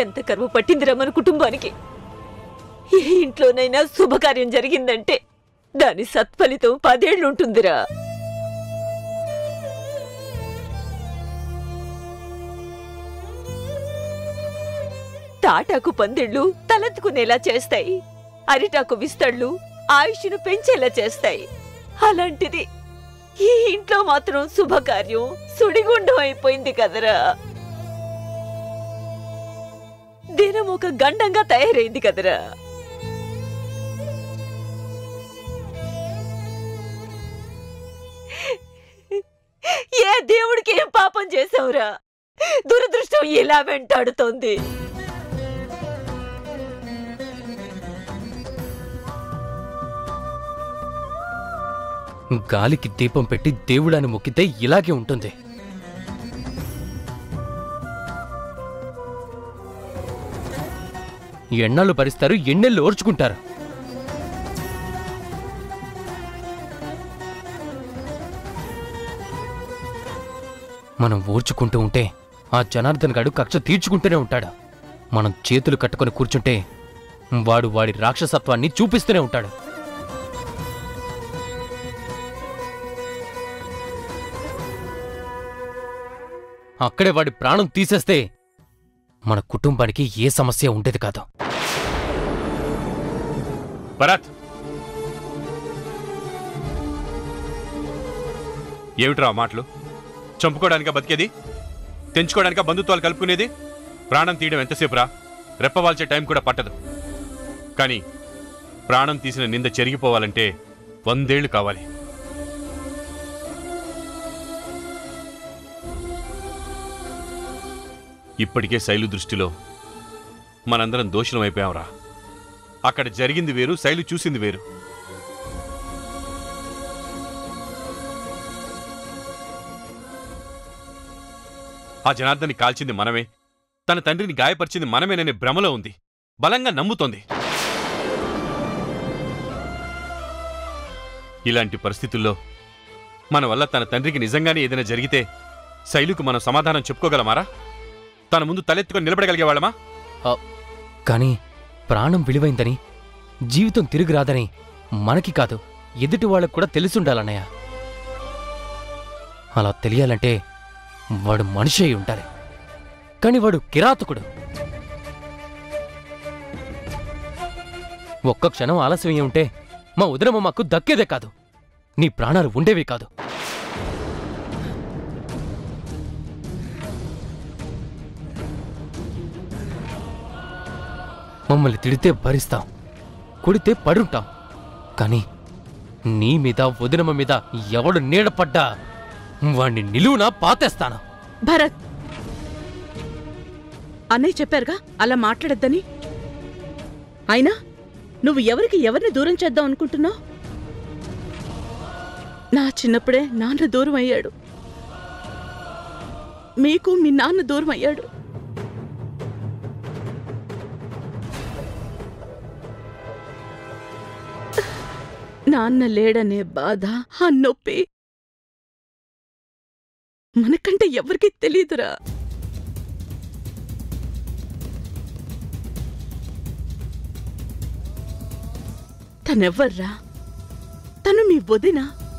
ఎంత కరువు పట్టిందిరా మన కుటుంబానికి ఏ ఇంట్లోనైనా శుభకార్యం జరిగిందంటే దాని సత్ఫలితం పదేళ్లుంటుందిరా తాటాకు పందిళ్ళు తలెత్తుకునేలా చేస్తాయి అరిటాకు విస్తళ్ళు ఆయుష్ను పెంచేలా చేస్తాయి అలాంటిది ఈ ఇంట్లో మాత్రం శుభకార్యం సుడిగుండం అయిపోయింది కదరా దినం ఒక గండంగా తయారైంది కదరా ఏ దేవుడికి ఏం పాపం చేశావురా దురదృష్టం ఇలా వెంటాడుతోంది గాలికి దీపం పెట్టి దేవుడాన్ని మొక్కితే ఇలాగే ఉంటుంది ఎన్నాళ్ళు భరిస్తారు ఎన్నెళ్ళు ఓర్చుకుంటారు మనం ఓర్చుకుంటూ ఉంటే ఆ జనార్దన్ గాడు కక్ష తీర్చుకుంటూనే ఉంటాడు మనం చేతులు కట్టుకొని కూర్చుంటే వాడు వాడి రాక్షసత్వాన్ని చూపిస్తూనే ఉంటాడు అక్కడే వాడి ప్రాణం తీసేస్తే మన కుటుంబానికి ఏ సమస్య ఉండేది కాదు భరత్ ఏమిట్రా ఆ మాటలు చంపుకోవడానికా బతికేది తెంచుకోవడానికా బంధుత్వాలు కలుపుకునేది ప్రాణం తీయడం ఎంతసేపురా రెప్పవాల్చే టైం కూడా పట్టదు కానీ ప్రాణం తీసిన నింద చెరిగిపోవాలంటే వందేళ్లు కావాలి ఇప్పటికే శైలు దృష్టిలో మనందరం దోషులం అయిపోయాంరా అక్కడ జరిగింది వేరు శైలు చూసింది వేరు ఆ జనార్దన్ని కాల్చింది మనమే తన తండ్రిని గాయపరిచింది మనమేననే భ్రమలో ఉంది బలంగా నమ్ముతోంది ఇలాంటి పరిస్థితుల్లో మన వల్ల తన తండ్రికి నిజంగానే ఏదైనా జరిగితే శైలుకు మనం సమాధానం చెప్పుకోగలమారా తన ముందు తలెత్తుకొని నిలబడగలిగేవాళ్ళమా కానీ ప్రాణం విలువైందని జీవితం తిరిగి రాదని మనకి కాదు ఎదుటి వాళ్ళకు కూడా తెలిసుండాలన్నయ్య అలా తెలియాలంటే వాడు మనిషి అయి ఉండాలి కాని వాడు కిరాతకుడు ఒక్క క్షణం ఆలస్యం అయి ఉంటే మా ఉదరమ్మ మాకు దక్కేదే కాదు నీ ప్రాణాలు ఉండేవి కాదు మమ్మల్ని తిడితే భరిస్తాం కొడితే పడుంటాం కానీ నీ మీద వదినమ్మ మీద ఎవడు నీడపడ్డా వాణ్ణి నిలువునా పాతేస్తాను భరత్ అన్నయ్య చెప్పారుగా అలా మాట్లాడొద్దని అయినా నువ్వు ఎవరికి ఎవరిని దూరం చేద్దాం అనుకుంటున్నావు నా చిన్నప్పుడే నాన్న దూరం అయ్యాడు మీకు మీ నాన్న దూరం అయ్యాడు నాన్న లేడనే బాధ ఆ నొప్పి మనకంటే ఎవరికీ తెలియదురా తనెవర్రా తను మీ వదిన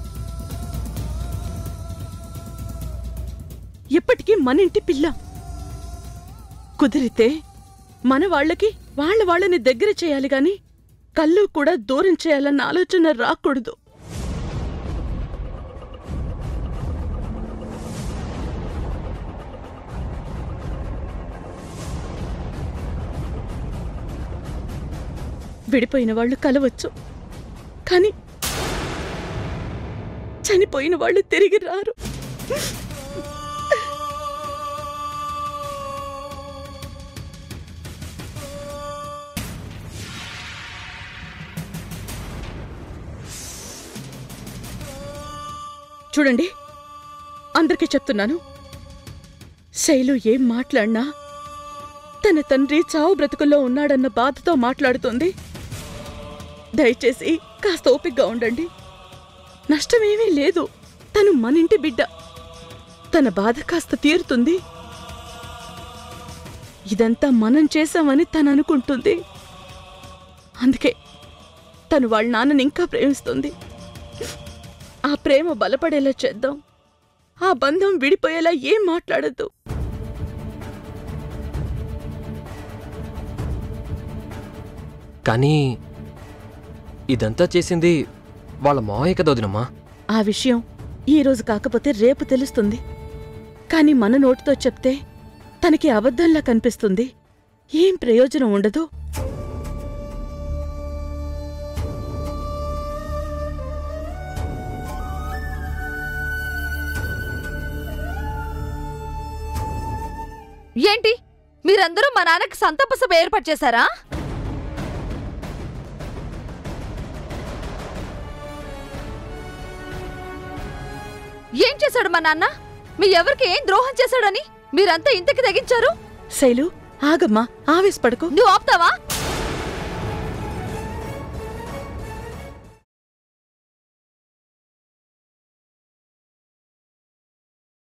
ఎప్పటికీ మన ఇంటి పిల్ల కుదిరితే మన వాళ్ళకి వాళ్ళ వాళ్ళని దగ్గర చేయాలి గాని కళ్ళు కూడా దూరం చేయాలన్న ఆలోచన రాకూడదు విడిపోయిన వాళ్ళు కలవచ్చు కానీ చనిపోయిన వాళ్ళు తిరిగి రారు చూడండి అందరికీ చెప్తున్నాను శైలు ఏం మాట్లాడినా తన తండ్రి చావు బ్రతుకుల్లో ఉన్నాడన్న బాధతో మాట్లాడుతోంది దయచేసి కాస్త ఓపిగ్గా ఉండండి నష్టమేమీ లేదు తను మనింటి బిడ్డ తన బాధ కాస్త తీరుతుంది ఇదంతా మనం చేశామని తను అనుకుంటుంది అందుకే తను వాళ్ళ నాన్నని ఇంకా ప్రేమిస్తుంది ఆ ప్రేమ బలపడేలా చేద్దాం ఆ బంధం విడిపోయేలా ఏం మాట్లాడద్దు కానీ ఇదంతా చేసింది వాళ్ళ మావయ్య కదా వదినమ్మా ఆ విషయం ఈ రోజు కాకపోతే రేపు తెలుస్తుంది కాని మన నోటితో చెప్తే తనకి అబద్ధంలా కనిపిస్తుంది ఏం ప్రయోజనం ఉండదు ఏంటి మీరందరూ మా నాన్నకి సంతాప సభ ఏర్పాటు చేశారా ఏం చేశాడు మా నాన్న మీ ఎవరికి ఏం ద్రోహం చేశాడని మీరంతా ఇంతకి తెగించారు శైలు ఆగమ్మా ఆవేశపడకు నువ్వు ఆపుతావా